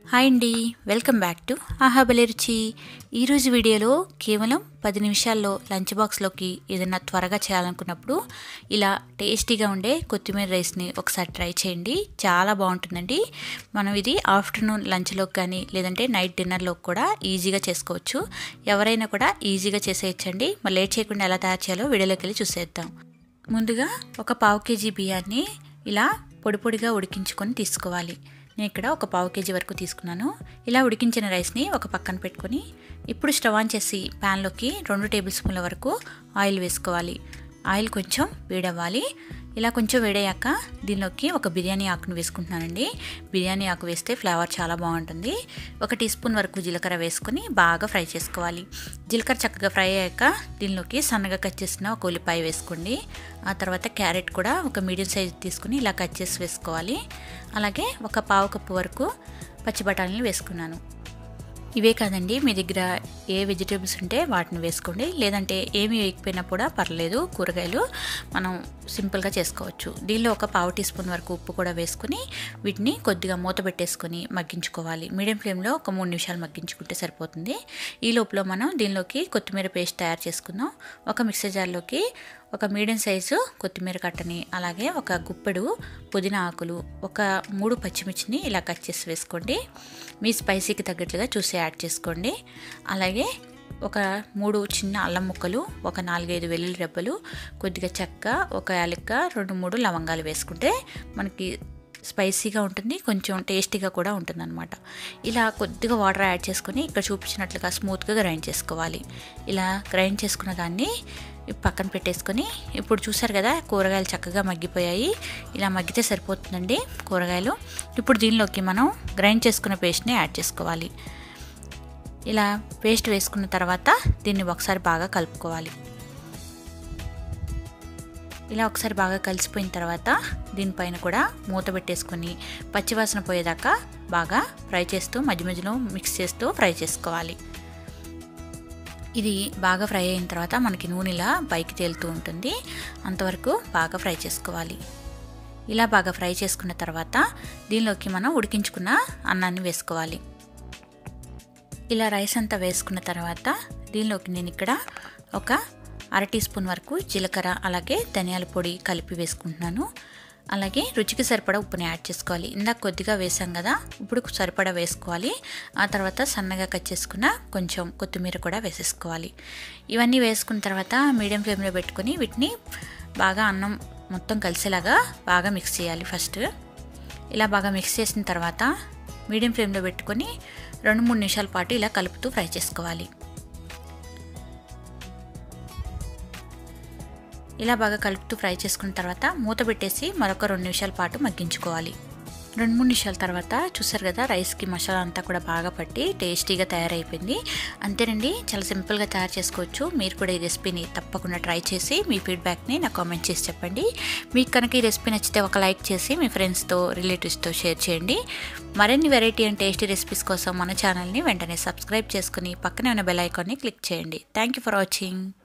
hi అండి welcome back to ఆహాబలి రుచి ఈరోజు వీడియోలో కేవలం పది నిమిషాల్లో లంచ్ బాక్స్లోకి ఏదైనా త్వరగా చేయాలనుకున్నప్పుడు ఇలా టేస్టీగా ఉండే కొత్తిమీర రైస్ని ఒకసారి ట్రై చేయండి చాలా బాగుంటుందండి మనం ఇది ఆఫ్టర్నూన్ లంచ్లోకి కానీ లేదంటే నైట్ డిన్నర్లోకి కూడా ఈజీగా చేసుకోవచ్చు ఎవరైనా కూడా ఈజీగా చేసేయచ్చండి మరి లేట్ చేయకుండా ఎలా తయారు చేయాలో వీడియోలోకి వెళ్ళి చూసేద్దాం ముందుగా ఒక పావు కేజీ బియ్యాన్ని ఇలా పొడి పొడిగా ఉడికించుకొని తీసుకోవాలి నేను ఇక్కడ ఒక పావు కేజీ వరకు తీసుకున్నాను ఇలా ఉడికించిన రైస్ని ఒక పక్కన పెట్టుకొని ఇప్పుడు స్టవ్ ఆన్ చేసి ప్యాన్లోకి రెండు టేబుల్ స్పూన్ల వరకు ఆయిల్ వేసుకోవాలి ఆయిల్ కొంచెం వేడవ్వాలి ఇలా కొంచెం వేడయ్యాక దీనిలోకి ఒక బిర్యానీ ఆకును వేసుకుంటున్నానండి బిర్యానీ ఆకు వేస్తే ఫ్లేవర్ చాలా బాగుంటుంది ఒక టీ స్పూన్ వరకు జీలకర్ర వేసుకొని బాగా ఫ్రై చేసుకోవాలి జీలకర్ర చక్కగా ఫ్రై అయ్యాక దీనిలోకి సన్నగా కట్ చేసిన ఒక ఉల్లిపాయ వేసుకోండి ఆ తర్వాత క్యారెట్ కూడా ఒక మీడియం సైజ్ తీసుకుని ఇలా కట్ చేసి వేసుకోవాలి అలాగే ఒక పావు కప్పు వరకు పచ్చి బఠానీలు వేసుకున్నాను ఇవే కాదండి మీ దగ్గర ఏ వెజిటేబుల్స్ ఉంటే వాటిని వేసుకోండి లేదంటే ఏమి వేయకపోయినా కూడా పర్లేదు కూరగాయలు మనం సింపుల్గా చేసుకోవచ్చు దీనిలో ఒక పావు టీ స్పూన్ వరకు ఉప్పు కూడా వేసుకుని వీటిని కొద్దిగా మూత పెట్టేసుకొని మగ్గించుకోవాలి మీడియం ఫ్లేమ్లో ఒక మూడు నిమిషాలు మగ్గించుకుంటే సరిపోతుంది ఈ లోపల మనం దీనిలోకి కొత్తిమీర పేస్ట్ తయారు చేసుకుందాం ఒక మిక్సర్ జార్లోకి ఒక మీడియం సైజు కొత్తిమీర కట్టని అలాగే ఒక గుప్పెడు పుదీనా ఆకులు ఒక మూడు పచ్చిమిర్చిని ఇలా కట్ చేసి వేసుకోండి మీ స్పైసీకి తగ్గట్లుగా చూసి యాడ్ చేసుకోండి అలాగే ఒక మూడు చిన్న అల్లం ముక్కలు ఒక నాలుగైదు వెల్లుల్లి రెబ్బలు కొద్దిగా చెక్క ఒక యాలక్క రెండు మూడు లవంగాలు వేసుకుంటే మనకి స్పైసీగా ఉంటుంది కొంచెం టేస్టీగా కూడా ఉంటుందన్నమాట ఇలా కొద్దిగా వాటర్ యాడ్ చేసుకొని ఇక్కడ చూపించినట్లుగా స్మూత్గా గ్రైండ్ చేసుకోవాలి ఇలా గ్రైండ్ చేసుకున్న దాన్ని పక్కన పెట్టేసుకొని ఇప్పుడు చూసారు కదా కూరగాయలు చక్కగా మగ్గిపోయాయి ఇలా మగ్గితే సరిపోతుందండి కూరగాయలు ఇప్పుడు దీనిలోకి మనం గ్రైండ్ చేసుకున్న పేస్ట్ని యాడ్ చేసుకోవాలి ఇలా పేస్ట్ వేసుకున్న తర్వాత దీన్ని ఒకసారి బాగా కలుపుకోవాలి ఇలా ఒకసారి బాగా కలిసిపోయిన తర్వాత దీనిపైన కూడా మూత పెట్టేసుకొని పచ్చివాసన పోయేదాకా బాగా ఫ్రై చేస్తూ మధ్య మధ్యలో మిక్స్ చేస్తూ ఫ్రై చేసుకోవాలి ఇది బాగా ఫ్రై అయిన తర్వాత మనకి నూనెలా పైకి తేలుతూ ఉంటుంది అంతవరకు బాగా ఫ్రై చేసుకోవాలి ఇలా బాగా ఫ్రై చేసుకున్న తర్వాత దీనిలోకి మనం ఉడికించుకున్న అన్నాన్ని వేసుకోవాలి ఇలా రైస్ అంతా వేసుకున్న తర్వాత దీనిలోకి నేను ఇక్కడ ఒక అర టీ స్పూన్ వరకు జీలకర్ర అలాగే ధనియాల పొడి కలిపి వేసుకుంటున్నాను అలాగే రుచికి సరిపడా ఉప్పుని యాడ్ చేసుకోవాలి ఇందాక కొద్దిగా వేసాం కదా ఇప్పుడు సరిపడా వేసుకోవాలి ఆ తర్వాత సన్నగా కట్ చేసుకున్న కొంచెం కొత్తిమీర కూడా వేసేసుకోవాలి ఇవన్నీ వేసుకున్న తర్వాత మీడియం ఫ్లేమ్లో పెట్టుకొని వీటిని బాగా అన్నం మొత్తం కలిసేలాగా బాగా మిక్స్ చేయాలి ఫస్ట్ ఇలా బాగా మిక్స్ చేసిన తర్వాత మీడియం ఫ్లేమ్లో పెట్టుకొని రెండు మూడు నిమిషాల పాటు ఇలా కలుపుతూ ఫ్రై చేసుకోవాలి ఇలా బాగా కలుపుతూ ఫ్రై చేసుకున్న తర్వాత మూత పెట్టేసి మరొక రెండు నిమిషాల పాటు మగ్గించుకోవాలి రెండు మూడు నిమిషాల తర్వాత చూసారు కదా రైస్కి మసాలా అంతా కూడా బాగా పట్టి టేస్టీగా తయారైపోయింది అంతేనండి చాలా సింపుల్గా తయారు చేసుకోవచ్చు మీరు కూడా ఈ రెసిపీని తప్పకుండా ట్రై చేసి మీ ఫీడ్బ్యాక్ని నాకు కామెంట్ చేసి చెప్పండి మీకు కనుక ఈ రెసిపీ నచ్చితే ఒక లైక్ చేసి మీ ఫ్రెండ్స్తో రిలేటివ్స్తో షేర్ చేయండి మరిన్ని వెరైటీ అండ్ టేస్టీ రెసిపీస్ కోసం మన ఛానల్ని వెంటనే సబ్స్క్రైబ్ చేసుకుని పక్కనే ఉన్న బెల్ ఐకాన్ని క్లిక్ చేయండి థ్యాంక్ యూ ఫర్ వాచింగ్